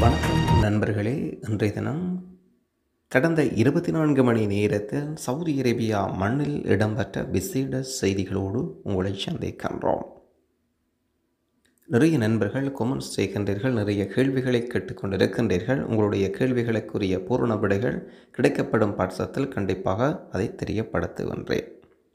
வணக்கம் நண்பர்களே இன்றைய தினம் கடந்த இருபத்தி நான்கு மணி நேரத்தில் சவுதி அரேபியா மண்ணில் இடம்பெற்ற விசேட செய்திகளோடு உங்களை சந்திக்கின்றோம் நிறைய நண்பர்கள் கொமெண்ட்ஸ் செய்கின்றீர்கள் நிறைய கேள்விகளை கேட்டுக்கொண்டிருக்கின்றீர்கள் உங்களுடைய கேள்விகளுக்குரிய பூரண விடைகள் கிடைக்கப்படும் பட்சத்தில் கண்டிப்பாக அதை தெரியப்படுத்துகின்றேன்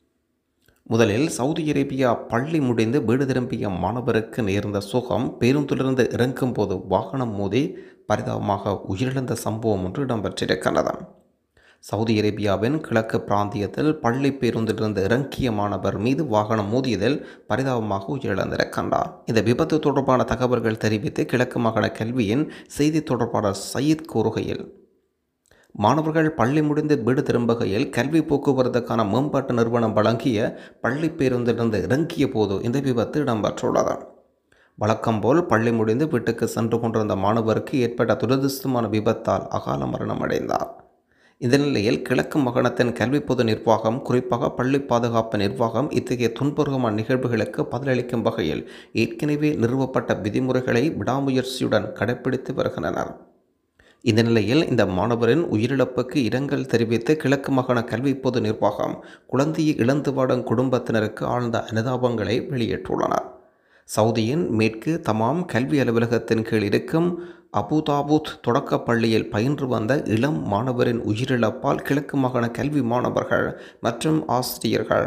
முதலில் சவுதி அரேபியா பள்ளி முடிந்து வீடு திரும்பிய மாணவருக்கு நேர்ந்த சுகம் பேருந்திலிருந்து இறங்கும் போது வாகனம் மோதி பரிதாபமாக உயிரிழந்த சம்பவம் ஒன்று இடம்பெற்றிருக்கிறது சவுதி அரேபியாவின் கிழக்கு பிராந்தியத்தில் பள்ளி பேருந்திலிருந்து இறங்கிய மாணவர் மீது வாகனம் மோதியதில் பரிதாபமாக உயிரிழந்திருக்கின்றார் இந்த விபத்து தொடர்பான தகவல்கள் தெரிவித்து கிழக்கு மாகாண கல்வியின் செய்தி தொடர்பாளர் சயீத் கூறுகையில் மாணவர்கள் பள்ளி முடிந்து வீடு திரும்புகையில் கல்வி போக்குவரத்துக்கான மேம்பாட்டு நிறுவனம் வழங்கிய பள்ளி பேருந்திலிருந்து இறங்கிய போது இந்த விபத்து இடம்பெற்றுள்ளது வழக்கம்போல் பள்ளி முடிந்து வீட்டுக்கு சென்று கொண்டிருந்த மாணவருக்கு ஏற்பட்ட துரதிருஷ்டமான விபத்தால் அகால மரணம் அடைந்தார் இந்த நிலையில் கிழக்கு மாகாணத்தின் கல்வி பொது நிர்வாகம் குறிப்பாக பள்ளி பாதுகாப்பு நிர்வாகம் இத்தகைய துன்புறுகமான நிகழ்வுகளுக்கு பதிலளிக்கும் வகையில் ஏற்கனவே நிறுவப்பட்ட விதிமுறைகளை விடாமுயற்சியுடன் கடைப்பிடித்து வருகின்றனர் இந்த நிலையில் இந்த மாணவரின் உயிரிழப்புக்கு இரங்கல் தெரிவித்து கிழக்கு மாகாண கல்வி பொது நிர்வாகம் குழந்தையை இழந்து வாடும் குடும்பத்தினருக்கு ஆழ்ந்த அனுதாபங்களை வெளியிட்டுள்ளனர் சவுதியின் மேற்கு தமாம் கல்வி அலுவலகத்தின் கீழ் இருக்கும் அபுதாபுத் தொடக்கப் பள்ளியில் பயின்று வந்த இளம் மாணவரின் உயிரிழப்பால் கிழக்கு மாகாண கல்வி மாணவர்கள் மற்றும் ஆசிரியர்கள்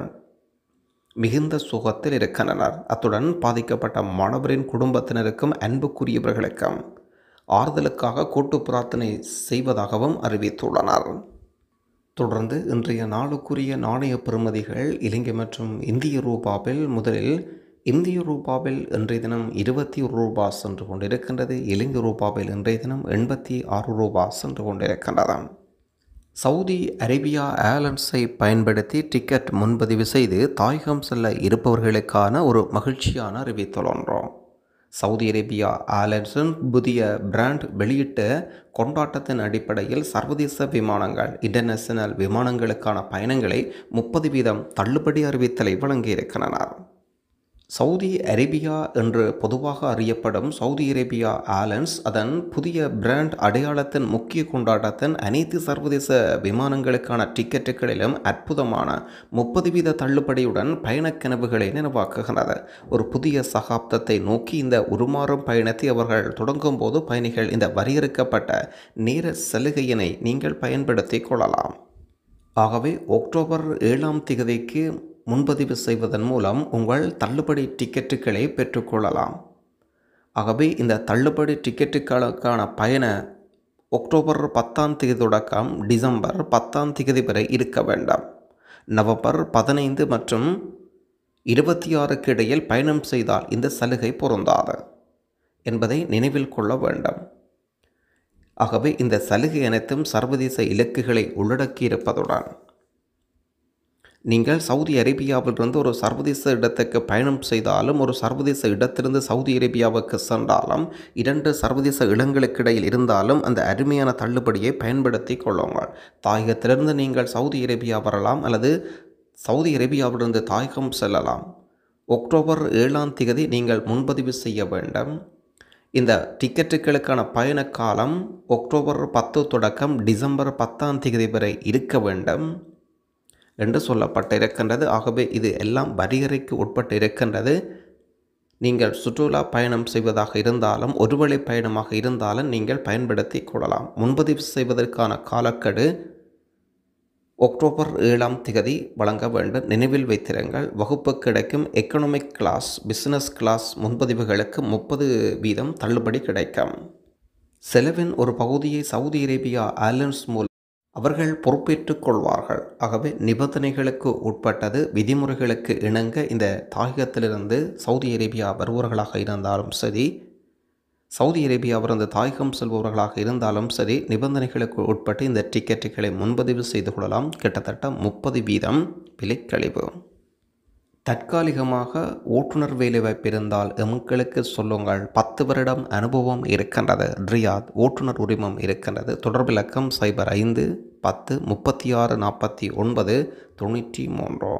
மிகுந்த சுகத்தில் இருக்கின்றனர் அத்துடன் பாதிக்கப்பட்ட மாணவரின் குடும்பத்தினருக்கும் அன்புக்குரியவர்களுக்கும் ஆறுதலுக்காக கூட்டு பிரார்த்தனை செய்வதாகவும் அறிவித்துள்ளனர் தொடர்ந்து இன்றைய நாளுக்குரிய நாணய பெறுமதிகள் இலங்கை மற்றும் இந்திய ரூபாவில் முதலில் இந்திய ரூபாவில் இன்றைய தினம் இருபத்தி ஒரு ரூபா சென்று கொண்டிருக்கின்றது இலங்கை ரூபாவில் இன்றைய தினம் எண்பத்தி ஆறு ரூபா சென்று கொண்டிருக்கின்றது சவுதி அரேபியா ஏர்லைன்ஸை பயன்படுத்தி டிக்கெட் முன்பதிவு செய்து தாயகம் செல்ல இருப்பவர்களுக்கான ஒரு மகிழ்ச்சியான அறிவித்தல் ஒன்றோம் சவுதி அரேபியா ஏர்லைன்ஸின் புதிய பிராண்ட் வெளியிட்ட கொண்டாட்டத்தின் அடிப்படையில் சர்வதேச விமானங்கள் இன்டர்நேஷனல் விமானங்களுக்கான பயணங்களை முப்பது வீதம் தள்ளுபடி அறிவித்தலை வழங்கியிருக்கின்றனர் சவுதி அரேபியா என்று பொதுவாக அறியப்படும் சவுதி அரேபியா ஏர்லைன்ஸ் அதன் புதிய பிராண்ட் அடையாளத்தின் முக்கிய கொண்டாட்டத்தின் அனைத்து சர்வதேச விமானங்களுக்கான டிக்கெட்டுகளிலும் அற்புதமான முப்பது வீத தள்ளுபடியுடன் பயணக் கனவுகளை நினைவாக்குகிறது ஒரு புதிய சகாப்தத்தை நோக்கி இந்த உருமாறும் பயணத்தை அவர்கள் தொடங்கும் போது பயணிகள் இந்த வரையறுக்கப்பட்ட நேர சலுகையினை நீங்கள் பயன்படுத்திக் கொள்ளலாம் ஆகவே அக்டோபர் ஏழாம் திகதிக்கு முன்பதிவு செய்வதன் மூலம் உங்கள் தள்ளுபடி டிக்கெட்டுகளை பெற்றுக்கொள்ளலாம் ஆகவே இந்த தள்ளுபடி டிக்கெட்டுகளுக்கான பயண அக்டோபர் பத்தாம் தேதி தொடக்கம் டிசம்பர் பத்தாம் தேதி வரை இருக்க வேண்டாம் நவம்பர் பதினைந்து மற்றும் இருபத்தி ஆறுக்கு இடையில் பயணம் செய்தால் இந்த சலுகை பொருந்தாது என்பதை நினைவில் கொள்ள வேண்டும் ஆகவே இந்த சலுகை அனைத்தும் சர்வதேச இலக்குகளை உள்ளடக்கியிருப்பதுடன் நீங்கள் சவுதி அரேபியாவிலிருந்து ஒரு சர்வதேச இடத்துக்கு பயணம் செய்தாலும் ஒரு சர்வதேச இடத்திலிருந்து சவுதி அரேபியாவுக்கு சென்றாலும் இரண்டு சர்வதேச இடங்களுக்கு இடையில் இருந்தாலும் அந்த அருமையான தள்ளுபடியை பயன்படுத்தி கொள்ளுங்கள் தாயகத்திலிருந்து நீங்கள் சவுதி அரேபியா வரலாம் அல்லது சவுதி அரேபியாவிலிருந்து தாயகம் செல்லலாம் அக்டோபர் ஏழாம் தேதி நீங்கள் முன்பதிவு செய்ய வேண்டும் இந்த டிக்கெட்டுகளுக்கான பயண காலம் அக்டோபர் பத்து தொடக்கம் டிசம்பர் பத்தாம் தேதி வரை இருக்க வேண்டும் என்று சொல்லப்பட்டு இருக்கின்றது ஆகவே இது எல்லாம் வரிகரைக்கு உட்பட்டு இருக்கின்றது நீங்கள் சுற்றுலா பயணம் செய்வதாக இருந்தாலும் ஒருவழி பயணமாக இருந்தாலும் நீங்கள் பயன்படுத்தி கொள்ளலாம் முன்பதிவு செய்வதற்கான காலக்கெடு அக்டோபர் ஏழாம் திகதி வழங்க வேண்டும் நினைவில் வைத்திருங்கள் வகுப்பு கிடைக்கும் எக்கனாமிக் கிளாஸ் பிசினஸ் கிளாஸ் முன்பதிவுகளுக்கு முப்பது வீதம் தள்ளுபடி கிடைக்கும் செலவின் ஒரு பகுதியை சவுதி அரேபியா ஏர்லைன்ஸ் மூலம் அவர்கள் பொறுப்பேற்றுக் கொள்வார்கள் ஆகவே நிபந்தனைகளுக்கு உட்பட்டது விதிமுறைகளுக்கு இணங்க இந்த தாயகத்திலிருந்து சவுதி அரேபியா வருபவர்களாக இருந்தாலும் சரி சவுதி அரேபியாவிலிருந்து தாயகம் செல்பவர்களாக இருந்தாலும் சரி நிபந்தனைகளுக்கு உட்பட்டு இந்த டிக்கெட்டுகளை முன்பதிவு செய்து கொள்ளலாம் கிட்டத்தட்ட முப்பது வீதம் விலைக்கழிவு தற்காலிகமாக ஓட்டுநர் வேலைவாய்ப்பு இருந்தால் எமக்களுக்கு சொல்லுங்கள் பத்து வருடம் அனுபவம் இருக்கின்றது ரியாத் ஓட்டுநர் உரிமம் இருக்கின்றது தொடர்பிலக்கம் சைபர் ஐந்து பத்து முப்பத்தி ஆறு நாற்பத்தி ஒன்பது தொண்ணூற்றி மூன்று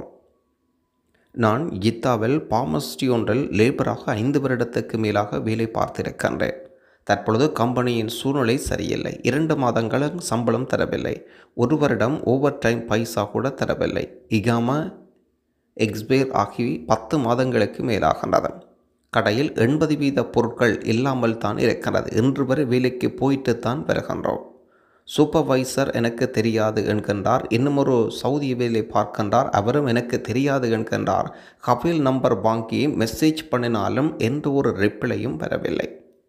நான் இத்தாவில் பாமஸ்டி ஒன்றில் லேபராக ஐந்து வருடத்துக்கு மேலாக வேலை பார்த்திருக்கின்றேன் தற்பொழுது கம்பெனியின் சூழ்நிலை சரியில்லை இரண்டு மாதங்களும் சம்பளம் தரவில்லை ஒரு வருடம் ஓவர் டைம் பைசா கூட தரவில்லை இகாமா எக்ஸ்பேர் ஆகி பத்து மாதங்களுக்கு மேலாகின்றது கடையில் எண்பது வீத பொருட்கள் இல்லாமல் தான் இருக்கிறது இன்று வரை வேலைக்கு போயிட்டு தான் வருகின்றோம் சூப்பர்வைசர் எனக்கு தெரியாது என்கின்றார் இன்னும் ஒரு சவுதி வேலை பார்க்கின்றார் அவரும் எனக்கு தெரியாது என்கின்றார் கபில் நம்பர் வாங்கி மெசேஜ் பண்ணினாலும் எந்த ஒரு ரிப்ளையும் வரவில்லை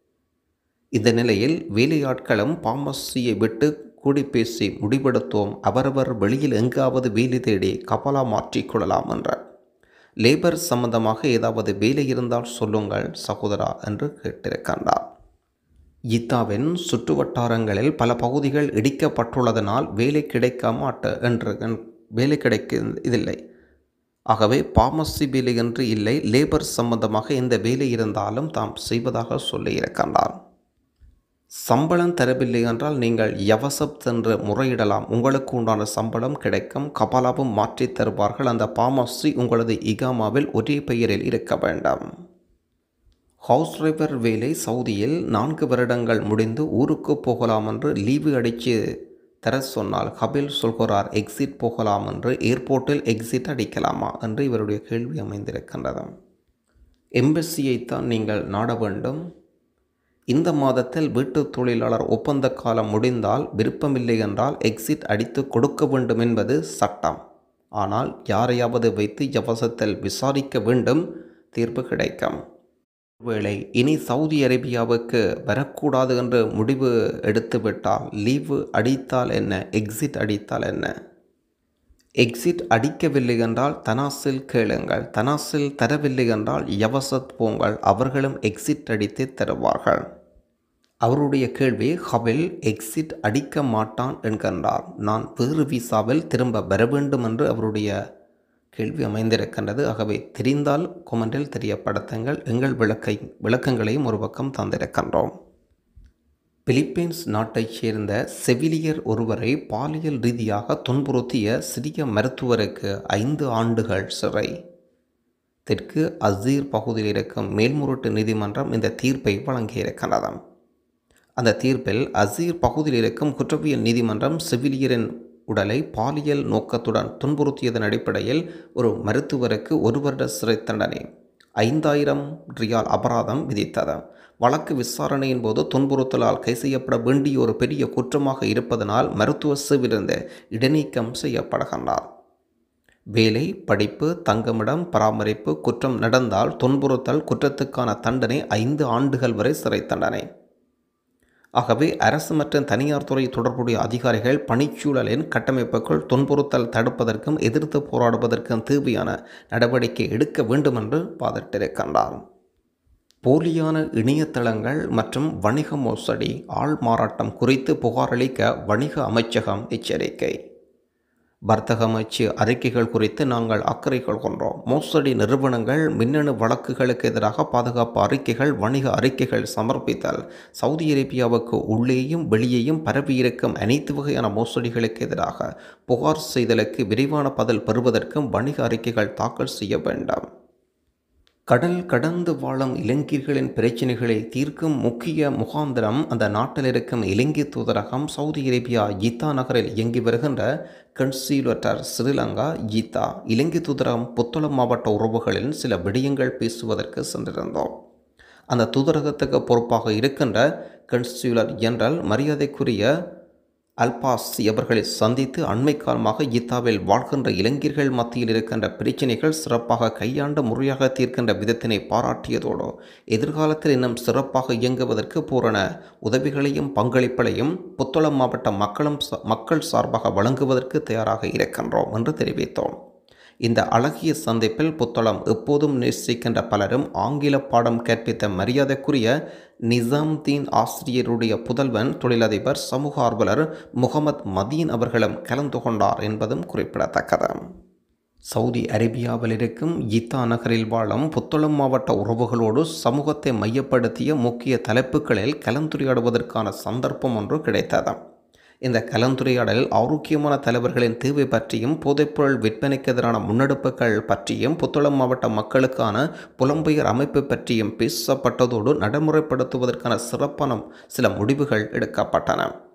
இந்த நிலையில் வேலையாட்களும் பாமசியை விட்டு கூடி பேசி முடிவெடுத்தோம் அவரவர் வெளியில் எங்காவது வேலை தேடி கபலா மாற்றிக்கொள்ளலாம் என்ற லேபர் சம்பந்தமாக ஏதாவது வேலை இருந்தால் சொல்லுங்கள் சகோதரா என்று கேட்டிருக்கின்றார் இத்தாவின் சுற்றுவட்டாரங்களில் பல பகுதிகள் இடிக்கப்பட்டுள்ளதனால் வேலை கிடைக்க மாட்ட என்று வேலை கிடைக்க இதில்லை ஆகவே பாமசி வேலை என்று இல்லை லேபர் சம்பந்தமாக எந்த வேலை இருந்தாலும் தாம் செய்வதாக சொல்லியிருக்கின்றார் சம்பளம் தரவில்லை என்றால் நீங்கள் யவசப் சென்று முறையிடலாம் உங்களுக்கு உண்டான சம்பளம் கிடைக்கும் கபாலாவும் மாற்றித் தருவார்கள் அந்த பாமசி உங்களது இகாமாவில் ஒரே பெயரில் இருக்க வேண்டாம் ஹவுஸ் டிரைவர் வேலை சவுதியில் நான்கு வருடங்கள் முடிந்து ஊருக்கு போகலாம் என்று லீவு அடித்து தர சொன்னால் கபில் சொல்கிறார் எக்ஸிட் போகலாம் என்று ஏர்போர்ட்டில் எக்ஸிட் அடிக்கலாமா என்று இவருடைய கேள்வி அமைந்திருக்கின்றது எம்பசியைத்தான் நீங்கள் நாட வேண்டும் இந்த மாதத்தில் வீட்டு தொழிலாளர் ஒப்பந்த காலம் முடிந்தால் விருப்பமில்லை என்றால் எக்ஸிட் அடித்து கொடுக்க வேண்டும் என்பது சட்டம் ஆனால் யாரையாவது வைத்து யவசத்தில் விசாரிக்க வேண்டும் தீர்ப்பு கிடைக்கும் ஒருவேளை இனி சவுதி அரேபியாவுக்கு வரக்கூடாது என்று முடிவு எடுத்துவிட்டால் லீவு அடித்தால் என்ன எக்ஸிட் அடித்தால் என்ன எக்ஸிட் அடிக்கவில்லை என்றால் தனாசில் கேளுங்கள் தனாசில் தரவில்லை என்றால் யவசத் போங்கள் அவர்களும் எக்ஸிட் அடித்து தருவார்கள் அவருடைய கேள்வி ஹபில் எக்ஸிட் அடிக்க மாட்டான் என்கின்றார் நான் வேறு விசாவில் திரும்ப வர வேண்டும் என்று அவருடைய கேள்வி அமைந்திருக்கின்றது ஆகவே தெரிந்தால் கொமெண்டில் தெரியப்படுத்துங்கள் எங்கள் விளக்கை விளக்கங்களையும் ஒரு பக்கம் தந்திருக்கின்றோம் பிலிப்பீன்ஸ் நாட்டைச் சேர்ந்த செவிலியர் ஒருவரை பாலியல் ரீதியாக துன்புறுத்திய சிறிய மருத்துவருக்கு ஐந்து ஆண்டுகள் சிறை தெற்கு அசீர் பகுதியில் இருக்கும் மேல்முருட்டு நீதிமன்றம் இந்த தீர்ப்பை வழங்கியிருக்கிறது அந்த தீர்ப்பில் அசீர் பகுதியில் இருக்கும் குற்றவியல் நீதிமன்றம் செவிலியரின் உடலை பாலியல் நோக்கத்துடன் துன்புறுத்தியதன் அடிப்படையில் ஒரு மருத்துவருக்கு ஒரு வருட சிறை தண்டனை ஐந்தாயிரம் ரியால் அபராதம் விதித்தது வழக்கு விசாரணையின் போது துன்புறுத்தலால் கை செய்யப்பட வேண்டிய ஒரு பெரிய குற்றமாக இருப்பதனால் மருத்துவ சேவிலிருந்து இடைநீக்கம் செய்யப்படுகின்றார் வேலை படிப்பு தங்குமிடம் பராமரிப்பு குற்றம் நடந்தால் துன்புறுத்தல் குற்றத்துக்கான தண்டனை ஐந்து ஆண்டுகள் வரை சிறை தண்டனை ஆகவே அரசு மற்றும் தனியார் துறை தொடர்புடைய அதிகாரிகள் பணிச்சூழலின் கட்டமைப்புக்குள் துன்புறுத்தல் தடுப்பதற்கும் எதிர்த்து போராடுவதற்கும் தேவையான நடவடிக்கை எடுக்க வேண்டும் என்று வாதிட்டிருக்கின்றார் போலியான இணையதளங்கள் மற்றும் வணிக மோசடி ஆள் மாறாட்டம் குறித்து புகாரளிக்க வணிக அமைச்சகம் எச்சரிக்கை வர்த்தக அமைச்சு அறிக்கைகள் குறித்து நாங்கள் அக்கறை கொள்கின்றோம் மோசடி நிறுவனங்கள் மின்னணு வழக்குகளுக்கு எதிராக பாதுகாப்பு அறிக்கைகள் வணிக அறிக்கைகள் சமர்ப்பித்தல் சவுதி அரேபியாவுக்கு உள்ளேயும் வெளியேயும் பரவியிருக்கும் அனைத்து வகையான மோசடிகளுக்கு எதிராக புகார் செய்தலுக்கு விரிவான பதில் பெறுவதற்கும் வணிக அறிக்கைகள் தாக்கல் செய்ய வேண்டாம் கடல் கடந்து வாழும் இலங்கையர்களின் பிரச்சினைகளை தீர்க்கும் முக்கிய முகாந்திரம் அந்த நாட்டில் இருக்கும் இலங்கை தூதரகம் சவுதி அரேபியா ஜித்தா நகரில் இயங்கி வருகின்ற கன்சீலட்டர் ஸ்ரீலங்கா ஜித்தா இலங்கை தூதரகம் புத்தளம் மாவட்ட உறவுகளில் சில விடயங்கள் பேசுவதற்கு சென்றிருந்தோம் அந்த தூதரகத்துக்கு பொறுப்பாக இருக்கின்ற கன்சூலர் ஜெனரல் மரியாதைக்குரிய அல்பாஸ் அவர்களை சந்தித்து அண்மை காலமாக இத்தாவில் வாழ்கின்ற இளைஞர்கள் மத்தியில் இருக்கின்ற பிரச்சினைகள் சிறப்பாக கையாண்டு முறையாக தீர்க்கின்ற விதத்தினை பாராட்டியதோடு எதிர்காலத்தில் இன்னும் சிறப்பாக இயங்குவதற்கு பூரண உதவிகளையும் பங்களிப்புகளையும் புத்தளம் மாவட்ட மக்களும் மக்கள் சார்பாக வழங்குவதற்கு தயாராக இருக்கின்றோம் என்று தெரிவித்தோம் இந்த அழகிய சந்திப்பில் புத்தளம் எப்போதும் நேசிக்கின்ற பலரும் ஆங்கில பாடம் கற்பித்த மரியாதைக்குரிய நிசாம்தீன் ஆசிரியருடைய புதல்வன் தொழிலதிபர் சமூக ஆர்வலர் முகமது மதீன் அவர்களும் கலந்து கொண்டார் என்பதும் குறிப்பிடத்தக்கது சவுதி அரேபியாவில் இருக்கும் இத்தா நகரில் வாழும் புத்தளம் மாவட்ட உறவுகளோடு சமூகத்தை மையப்படுத்திய முக்கிய தலைப்புகளில் கலந்துரையாடுவதற்கான சந்தர்ப்பம் ஒன்று கிடைத்தது இந்த கலந்துரையாடலில் ஆரோக்கியமான தலைவர்களின் தேவை பற்றியும் போதைப்பொருள் விற்பனைக்கு எதிரான முன்னெடுப்புகள் பற்றியும் புத்தளம் மாவட்ட மக்களுக்கான புலம்பெயர் அமைப்பு பற்றியும் பேசப்பட்டதோடு நடைமுறைப்படுத்துவதற்கான சிறப்பான சில முடிவுகள் எடுக்கப்பட்டன